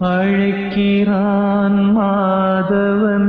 அழைக்கிறான் மாதவன்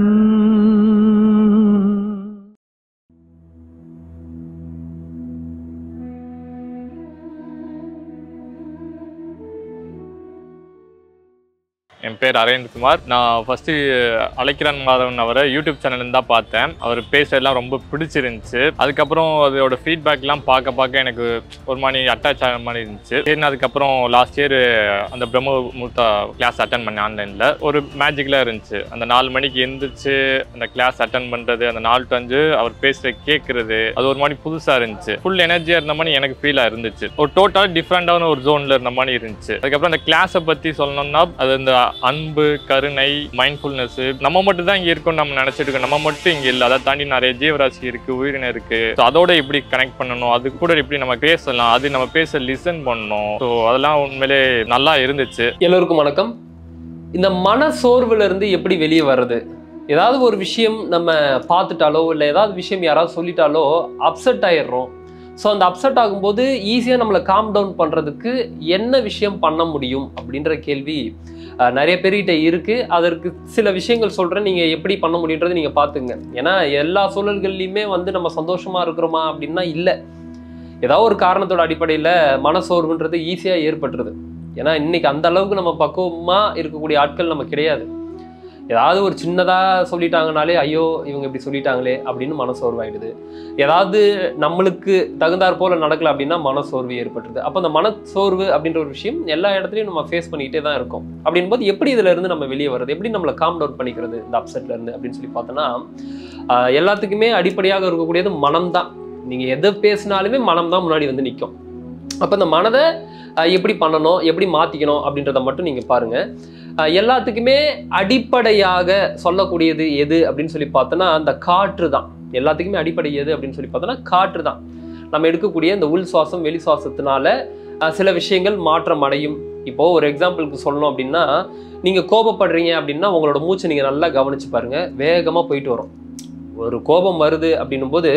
என் பேர் அரவிந்த்குமார் நான் ஃபஸ்ட்டு அழைக்கிறான் மாதவன் அவரை யூடியூப் சேனல்லேருந்து தான் பார்த்தேன் அவர் பேசுறதெல்லாம் ரொம்ப பிடிச்சிருந்துச்சு அதுக்கப்புறம் அதோட ஃபீட்பேக்லாம் பார்க்க பார்க்க எனக்கு ஒரு மாதிரி அட்டாச் ஆகிற மாதிரி இருந்துச்சு சரி அதுக்கப்புறம் லாஸ்ட் இயர் அந்த பிரம்ம முகூர்த்தா கிளாஸ் அட்டன் பண்ணேன் ஆன்லைனில் ஒரு மேஜிக்கலாக இருந்துச்சு அந்த நாலு மணிக்கு எந்திரிச்சு அந்த கிளாஸ் அட்டன் பண்ணுறது அந்த நாலு டு அஞ்சு அவர் பேசுகிற கேட்குறது அது ஒரு மாதிரி புதுசாக இருந்துச்சு ஃபுல் எனர்ஜியாக இருந்த மாதிரி எனக்கு ஃபீலாக இருந்துச்சு ஒரு டோட்டலாக டிஃப்ரெண்டான ஒரு ஜோனில் இருந்த மாதிரி இருந்துச்சு அதுக்கப்புறம் அந்த கிளாஸை பற்றி சொல்லணும்னா அது இந்த அன்பு கருணை மைண்ட்ஃபுல்னஸ் நம்ம மட்டும் தான் இங்கே இருக்கோம் நம்ம நினைச்சிட்டு இருக்கோம் நம்ம மட்டும் இங்கே இல்லை அதை தாண்டி நிறைய ஜீவராசி இருக்கு உயிரினம் இருக்கு So அதோட எப்படி கனெக்ட் பண்ணணும் அது கூட எப்படி நம்ம பேசலாம் அது நம்ம பேச லிசன் பண்ணணும் ஸோ அதெல்லாம் உண்மையிலே நல்லா இருந்துச்சு எல்லோருக்கும் வணக்கம் இந்த மன சோர்வுல இருந்து எப்படி வெளியே வர்றது ஏதாவது ஒரு விஷயம் நம்ம பார்த்துட்டாலோ இல்லை ஏதாவது விஷயம் யாராவது சொல்லிட்டாலோ அப்செட் ஆயிடுறோம் ஸோ அந்த அப்செட் ஆகும்போது ஈஸியாக நம்மளை காம் டவுன் பண்ணுறதுக்கு என்ன விஷயம் பண்ண முடியும் அப்படின்ற கேள்வி அஹ், நிறைய பேர்கிட்ட இருக்குது அதற்கு சில விஷயங்கள் சொல்கிறேன் நீங்கள் எப்படி பண்ண முடியுன்றது நீங்கள் பார்த்துங்க ஏன்னா எல்லா சூழல்கள்லையுமே வந்து நம்ம சந்தோஷமாக இருக்கிறோமா அப்படின்னா இல்லை ஏதாவது ஒரு காரணத்தோட அடிப்படையில் மனசோர்வுன்றது ஈஸியாக ஏற்பட்டுருது ஏன்னா இன்னைக்கு அந்த அளவுக்கு நம்ம பக்குவமாக இருக்கக்கூடிய ஆட்கள் நம்ம கிடையாது ஏதாவது ஒரு சின்னதாக சொல்லிட்டாங்கனாலே ஐயோ இவங்க இப்படி சொல்லிட்டாங்களே அப்படின்னு மனசோர்வாயிடுது ஏதாவது நம்மளுக்கு தகுந்தாற் போல நடக்கல அப்படின்னா மனசோர்வு ஏற்பட்டுருது அப்போ அந்த மனசோர்வு அப்படின்ற ஒரு விஷயம் எல்லா இடத்துலையும் நம்ம ஃபேஸ் பண்ணிக்கிட்டே தான் இருக்கோம் அப்படின் போது எப்படி இதுல இருந்து நம்ம வெளியே வர்றது எப்படி நம்மளை காம் டவுன் பண்ணிக்கிறது இந்த அப்செட்ல இருந்து அப்படின்னு சொல்லி பார்த்தோன்னா ஆஹ் எல்லாத்துக்குமே அடிப்படையாக இருக்கக்கூடியது மனம் தான் நீங்கள் எதை பேசினாலுமே மனம் தான் முன்னாடி வந்து நிற்கும் அப்போ இந்த மனதை ஆஹ் எப்படி பண்ணணும் எப்படி மாற்றிக்கணும் அப்படின்றத மட்டும் நீங்கள் பாருங்கள் எல்லாத்துக்குமே அடிப்படையாக சொல்லக்கூடியது எது அப்படின்னு சொல்லி பார்த்தோன்னா அந்த காற்று தான் எல்லாத்துக்குமே அடிப்படை எது அப்படின்னு சொல்லி பார்த்தோன்னா காற்று தான் நம்ம எடுக்கக்கூடிய இந்த உள் சுவாசம் வெளி சுவாசத்தினால ஆஹ் சில விஷயங்கள் மாற்றம் அடையும் இப்போ ஒரு எக்ஸாம்பிளுக்கு சொல்லணும் அப்படின்னா நீங்க கோபப்படுறீங்க அப்படின்னா உங்களோட மூச்சை நீங்க நல்லா கவனிச்சு பாருங்க வேகமா போயிட்டு வரும் ஒரு கோபம் வருது அப்படின்னும் போது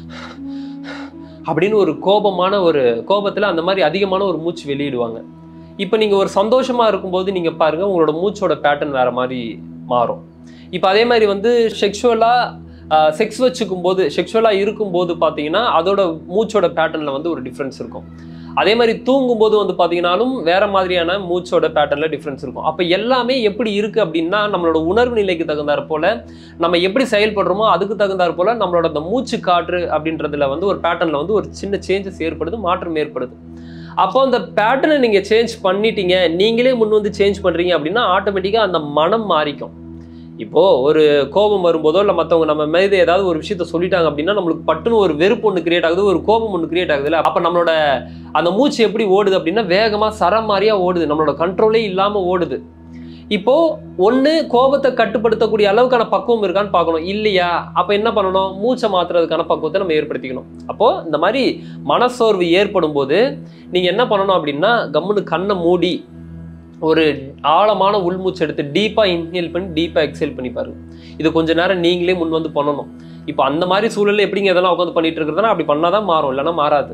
அப்படின்னு ஒரு கோபமான ஒரு கோபத்துல அந்த மாதிரி அதிகமான ஒரு மூச்சு வெளியிடுவாங்க இப்போ நீங்க ஒரு சந்தோஷமா இருக்கும்போது நீங்க பாருங்க உங்களோட மூச்சோட பேட்டர்ன் வேற மாதிரி மாறும் இப்போ அதே மாதிரி வந்து செக்ஷுவலா செக்ஸ் வச்சுக்கும் போது செக்ஷுவலாக இருக்கும்போது பார்த்தீங்கன்னா அதோட மூச்சோட பேட்டர்னில் வந்து ஒரு டிஃப்ரென்ஸ் இருக்கும் அதே மாதிரி தூங்கும்போது வந்து பார்த்தீங்கன்னாலும் வேற மாதிரியான மூச்சோட பேட்டர்னில் டிஃப்ரென்ஸ் இருக்கும் அப்போ எல்லாமே எப்படி இருக்குது அப்படின்னா நம்மளோட உணர்வு நிலைக்கு தகுந்தாற் போல நம்ம எப்படி செயல்படுறோமோ அதுக்கு தகுந்தாற் போல நம்மளோட அந்த மூச்சு காற்று அப்படின்றதுல வந்து ஒரு பேட்டர்னில் வந்து ஒரு சின்ன சேஞ்சஸ் ஏற்படுது மாற்றம் ஏற்படுது அப்போ அந்த பேட்டர்னை நீங்கள் சேஞ்ச் பண்ணிட்டீங்க நீங்களே முன் வந்து சேஞ்ச் பண்ணுறீங்க அப்படின்னா ஆட்டோமேட்டிக்காக அந்த மனம் மாறிக்கும் இப்போ ஒரு கோபம் வரும்போதோ இல்லை மற்றவங்க நம்ம மீது ஏதாவது ஒரு விஷயத்த சொல்லிட்டாங்க அப்படின்னா நம்மளுக்கு பட்டுன்னு ஒரு வெறுப்பு ஒன்று கிரியேட் ஆகுது ஒரு கோபம் ஒன்று கிரியேட் ஆகுது இல்லை அப்போ நம்மளோட அந்த மூச்சு எப்படி ஓடுது அப்படின்னா வேகமாக சரம் மாதிரியா ஓடுது நம்மளோட கண்ட்ரோலே இல்லாமல் ஓடுது இப்போ ஒன்று கோபத்தை கட்டுப்படுத்தக்கூடிய அளவுக்கான பக்குவம் இருக்கான்னு பார்க்கணும் இல்லையா அப்போ என்ன பண்ணணும் மூச்சை மாத்துறதுக்கான பக்குவத்தை நம்ம ஏற்படுத்திக்கணும் அப்போ இந்த மாதிரி மனசோர்வு ஏற்படும் போது நீங்கள் என்ன பண்ணணும் அப்படின்னா கம்முன்னு கண்ணை மூடி ஒரு ஆழமான உள்மூச்சு எடுத்து டீப்பாக இன்ஹேல் பண்ணி டீப்பாக எக்ஸேல் பண்ணி பாருங்க இது கொஞ்ச நேரம் நீங்களே முன் வந்து பண்ணணும் இப்போ அந்த மாதிரி சூழல்ல எப்படிங்க இதெல்லாம் உட்காந்து பண்ணிட்டு இருக்கிறதுனா அப்படி பண்ணாதான் மாறும் இல்லைன்னா மாறாது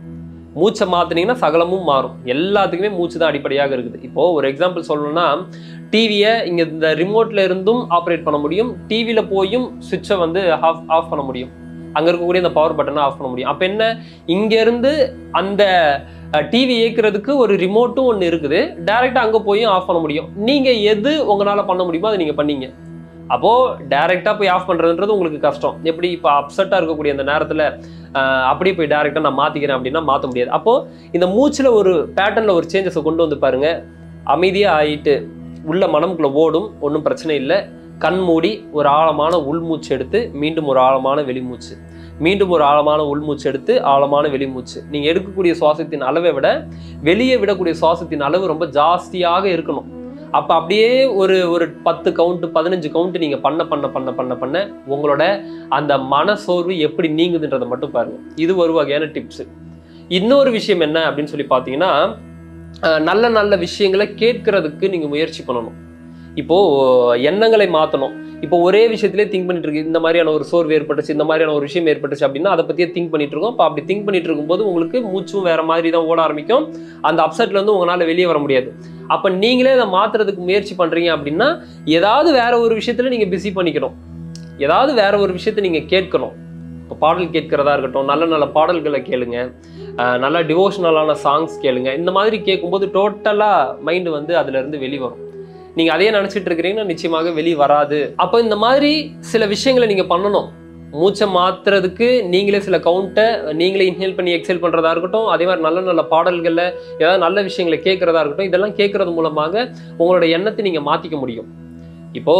மூச்சை மாற்றினீங்கன்னா சகலமும் மாறும் எல்லாத்துக்குமே மூச்சு தான் அடிப்படையாக இருக்குது இப்போ ஒரு எக்ஸாம்பிள் சொல்லணும்னா டிவியை இங்கே இந்த ரிமோட்ல இருந்தும் ஆப்ரேட் பண்ண முடியும் டிவியில் போயும் சுவிட்சை வந்து ஆஃப் ஆஃப் பண்ண முடியும் அங்கே இருக்கக்கூடிய இந்த பவர் பட்டனை ஆஃப் பண்ண முடியும் அப்போ என்ன இங்கேருந்து அந்த டிவி இயக்குறதுக்கு ஒரு ரிமோட்டும் ஒன்று இருக்குது டைரெக்டாக அங்கே போய் ஆஃப் பண்ண முடியும் நீங்கள் எது உங்களால் பண்ண முடியுமோ அதை நீங்கள் பண்ணீங்க அப்போது டைரெக்டாக போய் ஆஃப் பண்ணுறதுன்றது உங்களுக்கு கஷ்டம் எப்படி இப்போ அப்செட்டாக இருக்கக்கூடிய அந்த நேரத்தில் அப்படியே போய் டைரெக்டாக நான் மாற்றிக்கிறேன் அப்படின்னா மாற்ற முடியாது அப்போது இந்த மூச்சில் ஒரு பேட்டர்னில் ஒரு சேஞ்சஸை கொண்டு வந்து பாருங்கள் அமைதியாக ஆயிட்டு உள்ள மனம்குள்ளே ஓடும் ஒன்றும் பிரச்சனை இல்லை கண் மூடி ஒரு ஆழமான உள்மூச்சு எடுத்து மீண்டும் ஒரு ஆழமான வெளிமூச்சு மீண்டும் ஒரு ஆழமான உள்மூச்சு எடுத்து ஆழமான வெளிமூச்சு நீங்கள் எடுக்கக்கூடிய சுவாசத்தின் அளவை விட வெளியே விடக்கூடிய சுவாசத்தின் அளவு ரொம்ப ஜாஸ்தியாக இருக்கணும் அப்போ அப்படியே ஒரு ஒரு பத்து கவுண்ட் பதினஞ்சு கவுண்ட் நீங்கள் பண்ண பண்ண பண்ண பண்ண பண்ண உங்களோட அந்த மனசோர்வு எப்படி நீங்குதுன்றதை மட்டும் பாருங்க இது ஒரு வகையான டிப்ஸ் இன்னொரு விஷயம் என்ன அப்படின்னு சொல்லி பார்த்தீங்கன்னா அஹ், நல்ல நல்ல விஷயங்களை கேட்கறதுக்கு நீங்கள் முயற்சி பண்ணணும் இப்போ எண்ணங்களை மாற்றணும் இப்போ ஒரே விஷயத்திலே திங்க் பண்ணிட்டு இருக்கு இந்த மாதிரியான ஒரு சோர்வு ஏற்பட்டுச்சு இந்த மாதிரியான ஒரு விஷயம் ஏற்பட்டுச்சு அப்படின்னா அதை பற்றியே திங்க் பண்ணிட்டு இருக்கோம் இப்போ அப்படி திங்க் பண்ணிட்டு இருக்கும்போது உங்களுக்கு மூச்சும் வேற மாதிரி தான் ஓட ஆரம்பிக்கும் அந்த அப்செட்ல இருந்து உங்களால் வெளியே வர முடியாது அப்போ நீங்களே அதை மாத்துறதுக்கு முயற்சி பண்றீங்க அப்படின்னா ஏதாவது வேற ஒரு விஷயத்துல நீங்க பிஸி பண்ணிக்கணும் ஏதாவது வேற ஒரு விஷயத்தை நீங்க கேட்கணும் இப்போ பாடல் கேட்கிறதா இருக்கட்டும் நல்ல நல்ல பாடல்களை கேளுங்க அஹ் நல்ல டிவோஷனலான சாங்ஸ் கேளுங்க இந்த மாதிரி கேட்கும்போது டோட்டலாக மைண்டு வந்து அதுல இருந்து வெளியே வரும் நீங்க அதையே நினைச்சிட்டு இருக்கிறீங்கன்னா நிச்சயமாக வெளியே வராது அப்போ இந்த மாதிரி சில விஷயங்களை நீங்க பண்ணணும் மூச்சை மாத்துறதுக்கு நீங்களே சில கவுண்ட்டை நீங்களே இன்ஹேல் பண்ணி எக்ஸல் பண்றதா இருக்கட்டும் அதே மாதிரி நல்ல நல்ல பாடல்களில் ஏதாவது நல்ல விஷயங்களை கேட்கறதா இருக்கட்டும் இதெல்லாம் கேட்கறது மூலமாக உங்களோட எண்ணத்தை நீங்க மாத்திக்க முடியும் இப்போ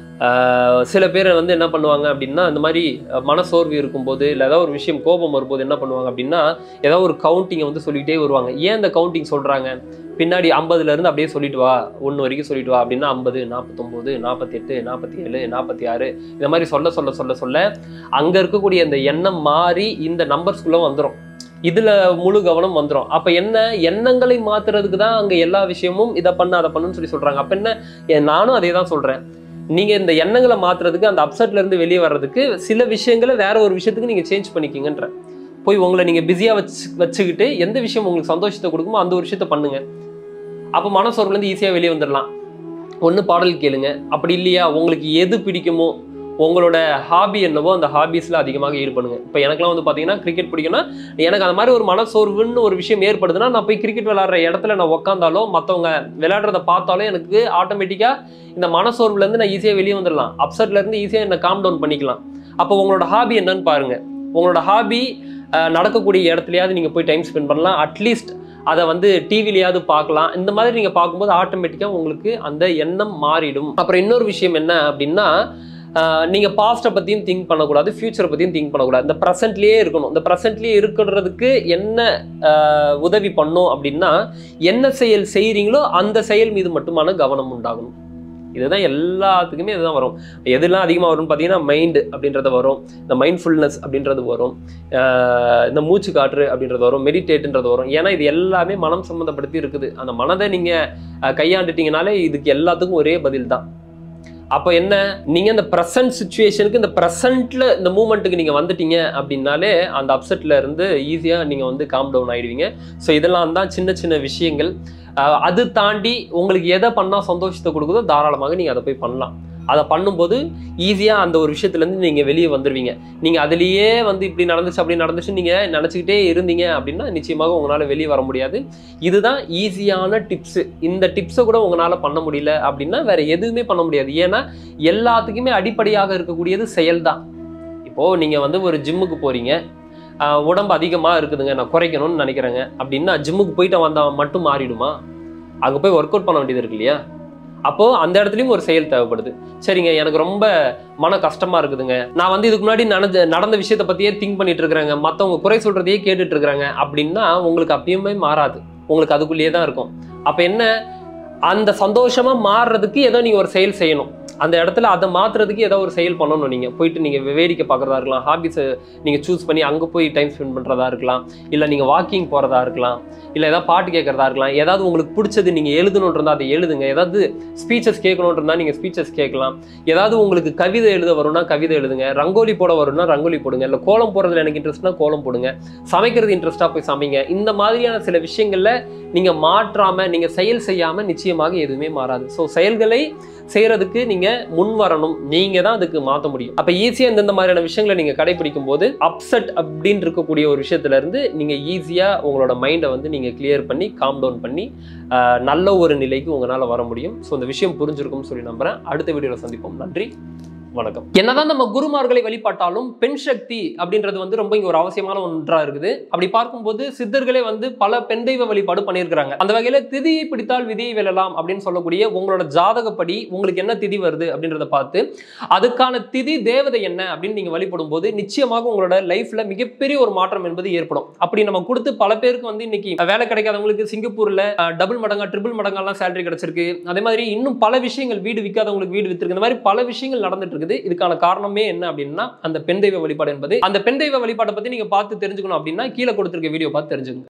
ஆஹ், சில பேர் வந்து என்ன பண்ணுவாங்க அப்படின்னா இந்த மாதிரி அஹ், மனசோர்வு இருக்கும்போது இல்லை ஏதாவது ஒரு விஷயம் கோபம் வரும்போது என்ன பண்ணுவாங்க அப்படின்னா ஏதாவது ஒரு கவுண்டிங்கை வந்து சொல்லிட்டே வருவாங்க ஏன் இந்த கவுண்டிங் சொல்றாங்க பின்னாடி ஐம்பதுல இருந்து அப்படியே சொல்லிட்டு வா ஒன்று வரைக்கும் சொல்லிட்டு வா அப்படின்னா ஐம்பது நாற்பத்தொம்போது நாற்பத்தெட்டு நாற்பத்தி ஏழு நாற்பத்தி ஆறு இந்த மாதிரி சொல்ல சொல்ல சொல்ல சொல்ல அங்க இருக்கக்கூடிய அந்த எண்ணம் மாறி இந்த நம்பர்ஸ்குள்ள வந்துடும் இதுல முழு கவனம் வந்துடும் அப்ப என்ன எண்ணங்களை மாத்துறதுக்கு தான் அங்க எல்லா விஷயமும் இதை பண்ண அதை பண்ணுன்னு சொல்லி சொல்றாங்க அப்ப என்ன ஏ, நானும் அதே தான் சொல்றேன் நீங்க இந்த எண்ணங்களை மாத்துறதுக்கு அந்த அப்செட்ல இருந்து வெளியே வர்றதுக்கு சில விஷயங்களை வேற ஒரு விஷயத்துக்கு நீங்க சேஞ்ச் பண்ணிக்கிங்கன்ற போய் உங்களை நீங்க பிஸியா வச்சு வச்சுக்கிட்டு எந்த விஷயம் உங்களுக்கு சந்தோஷத்தை கொடுக்குமோ அந்த ஒரு விஷயத்த பண்ணுங்க அப்போ மனசோர்வுலேருந்து ஈஸியாக வெளியே வந்துடலாம் ஒன்று பாடல் கேளுங்க அப்படி இல்லையா உங்களுக்கு எது பிடிக்குமோ உங்களோட ஹாபி என்னவோ அந்த ஹாபீஸில் அதிகமாக ஈடுபடுங்க இப்போ எனக்குலாம் வந்து பார்த்தீங்கன்னா கிரிக்கெட் பிடிக்கும்னா எனக்கு அந்த மாதிரி ஒரு மனசோர்வுன்னு ஒரு விஷயம் ஏற்படுதுன்னா நான் போய் கிரிக்கெட் விளையாடுற இடத்துல நான் உட்காந்தாலோ மற்றவங்க விளையாடுறத பார்த்தாலும் எனக்கு ஆட்டோமேட்டிக்காக இந்த மனசோர்வுலேருந்து நான் ஈஸியாக வெளியே வந்துடலாம் அப்செட்லேருந்து ஈஸியாக என்ன காம் டவுன் பண்ணிக்கலாம் அப்போ உங்களோட ஹாபி என்னன்னு பாருங்க உங்களோட ஹாபி நடக்கக்கூடிய இடத்துலையாவது நீங்கள் போய் டைம் ஸ்பெண்ட் பண்ணலாம் அட்லீஸ்ட் அதை வந்து டிவிலையாவது பார்க்கலாம் இந்த மாதிரி நீங்கள் பார்க்கும்போது ஆட்டோமேட்டிக்காக உங்களுக்கு அந்த எண்ணம் மாறிடும் அப்புறம் இன்னொரு விஷயம் என்ன அப்படின்னா ஆஹ் நீங்க பாஸ்ட்டை பத்தியும் திங்க் பண்ணக்கூடாது ஃபியூச்சரை பத்தியும் திங்க் பண்ணக்கூடாது இந்த ப்ரெசென்ட்லயே இருக்கணும் இந்த ப்ரெசென்ட்லயே இருக்கிறதுக்கு என்ன ஆஹ் உதவி பண்ணும் அப்படின்னா என்ன செயல் செய்றீங்களோ அந்த செயல் மீது மட்டுமான கவனம் உண்டாகணும் இதுதான் எல்லாத்துக்குமே இதுதான் வரும் எதெல்லாம் அதிகமாக வரும்னு பார்த்தீங்கன்னா மைண்டு அப்படின்றது வரும் இந்த மைண்ட்ஃபுல்னஸ் அப்படின்றது வரும் ஆஹ் இந்த மூச்சு காற்று அப்படின்றது வரும் மெடிடேட்ன்றது வரும் ஏன்னா இது எல்லாமே மனம் சம்மந்தப்படுத்தி இருக்குது அந்த மனதை நீங்கள் கையாண்டுட்டீங்கனாலே இதுக்கு எல்லாத்துக்கும் ஒரே பதில் தான் அப்போ என்ன நீங்க இந்த ப்ரெசன்ட் சுச்சுவேஷனுக்கு இந்த ப்ரெசன்ட்ல இந்த மூமெண்ட்டுக்கு நீங்க வந்துட்டீங்க அப்படின்னாலே அந்த அப்செட்ல இருந்து ஈஸியா நீங்க வந்து காம் டவுன் ஆயிடுவீங்க ஸோ இதெல்லாம் தான் சின்ன சின்ன விஷயங்கள் அஹ் அது தாண்டி உங்களுக்கு எதை பண்ணா சந்தோஷத்தை கொடுக்குதோ தாராளமாக நீங்க அதை போய் பண்ணலாம் அதை பண்ணும்போது ஈஸியா அந்த ஒரு விஷயத்துல இருந்து நீங்க வெளியே வந்துருவீங்க நீங்க அதுலயே வந்து இப்படி நடந்துச்சு அப்படி நடந்துச்சு நீங்க நினைச்சுக்கிட்டே இருந்தீங்க அப்படின்னா நிச்சயமாக உங்களால வெளியே வர முடியாது இதுதான் ஈஸியான டிப்ஸ் இந்த டிப்ஸை கூட உங்களால பண்ண முடியல அப்படின்னா வேற எதுவுமே பண்ண முடியாது ஏன்னா எல்லாத்துக்குமே அடிப்படையாக இருக்கக்கூடியது செயல்தான் இப்போ நீங்க வந்து ஒரு ஜிம்முக்கு போறீங்க ஆஹ் உடம்பு அதிகமாக இருக்குதுங்க நான் குறைக்கணும்னு நினைக்கிறேங்க அப்படின்னா ஜிம்முக்கு போயிட்டு வந்தா மட்டும் மாறிடுமா அங்கே போய் ஒர்க் அவுட் பண்ண வேண்டியது இருக்கு இல்லையா அப்போ அந்த இடத்துலயும் ஒரு செயல் தேவைப்படுது சரிங்க எனக்கு ரொம்ப மன கஷ்டமா இருக்குதுங்க நான் வந்து இதுக்கு முன்னாடி நடந்த நடந்த விஷயத்தை பத்தியே திங்க் பண்ணிட்டு இருக்கிறேங்க மற்றவங்க குறை சொல்றதையே கேட்டுட்டு இருக்கிறாங்க அப்படின்னா உங்களுக்கு அப்பயுமே மாறாது உங்களுக்கு அதுக்குள்ளேயே தான் இருக்கும் அப்ப என்ன அந்த சந்தோஷமா மாறுறதுக்கு ஏதோ நீங்க ஒரு செயல் செய்யணும் அந்த இடத்துல அதை மாத்துறதுக்கு ஏதோ ஒரு செயல் பண்ணணும் நீங்க போயிட்டு நீங்க வேடிக்கை பார்க்கறதா இருக்கலாம் ஹாபிஸை நீங்க சூஸ் பண்ணி அங்க போய் டைம் ஸ்பெண்ட் பண்றதா இருக்கலாம் இல்ல நீங்க வாக்கிங் போறதா இருக்கலாம் இல்ல ஏதாவது பாட்டு கேட்கறதா இருக்கலாம் ஏதாவது உங்களுக்கு பிடிச்சது நீங்க எழுதணும்னு இருந்தா அதை எழுதுங்க ஏதாவது ஸ்பீச்சஸ் கேட்கணும்னு இருந்தா நீங்க ஸ்பீச்சஸ் கேட்கலாம் ஏதாவது உங்களுக்கு கவிதை எழுத வரும்னா கவிதை எழுதுங்க ரங்கோலி போட வரும்னா ரங்கோலி போடுங்க இல்ல கோலம் போடுறதுல எனக்கு இன்ட்ரெஸ்ட்னா கோலம் போடுங்க சமைக்கிறது இன்ட்ரெஸ்டா போய் சமைங்க இந்த மாதிரியான சில விஷயங்கள்ல நீங்க மாற்றாம நீங்க செயல் செய்யாம நிச்சயமாக எதுவுமே மாறாது ஸோ செயல்களை செய்யறதுக்கு நீங்க முன் வரணும் நீங்க தான் அதுக்கு மாற்ற முடியும் அப்ப ஈஸியா இந்தந்த மாதிரியான விஷயங்களை நீங்க கடைபிடிக்கும் போது அப்செட் அப்படின்னு இருக்கக்கூடிய ஒரு விஷயத்துல இருந்து நீங்க ஈஸியா உங்களோட மைண்டை வந்து நீங்க கிளியர் பண்ணி காம் டவுன் பண்ணி ஆஹ், நல்ல ஒரு நிலைக்கு உங்களால வர முடியும் ஸோ இந்த விஷயம் புரிஞ்சிருக்கும்னு சொல்லி நம்புறேன் அடுத்த வீடியோல சந்திப்போம் நன்றி வணக்கம் என்னதான் நம்ம குருமார்களை வழிபாட்டாலும் பெண் சக்தி அப்படின்றது வந்து ரொம்ப இங்க ஒரு அவசியமான ஒன்றா இருக்குது அப்படி பார்க்கும்போது சித்தர்களே வந்து பல பெண் தெய்வ வழிபாடு பண்ணியிருக்கிறாங்க அந்த வகையில திதியை பிடித்தால் விதியை வெல்லலாம் அப்படின்னு சொல்லக்கூடிய உங்களோட ஜாதகப்படி உங்களுக்கு என்ன திதி வருது அப்படின்றத பார்த்து அதுக்கான திதி தேவதை என்ன அப்படின்னு நீங்க வழிபடும் போது நிச்சயமாக உங்களோட லைஃப்ல மிகப்பெரிய ஒரு மாற்றம் என்பது ஏற்படும் அப்படி நம்ம கொடுத்து பல பேருக்கு வந்து இன்னைக்கு வேலை கிடைக்காதவங்களுக்கு சிங்கப்பூர்ல டபுள் மடங்கா ட்ரிபிள் மடங்கெல்லாம் சேலரி கிடைச்சிருக்கு அதே மாதிரி இன்னும் பல விஷயங்கள் வீடு விற்காதவங்களுக்கு வீடு வித்திருக்கு இந்த மாதிரி பல விஷயங்கள் நடந்துட்டு இருக்குது இதுக்கான காரணமே என்ன அப்படின்னா அந்த பெண் தெய்வ வழிபாடு என்பது அந்த பெண் தெய்வ வழிபாட்டை பத்தி நீங்க பார்த்து தெரிஞ்சுக்கணும் அப்படின்னா கீழே கொடுத்திருக்க வீடியோ பார்த்து தெரிஞ்சுக்கணும்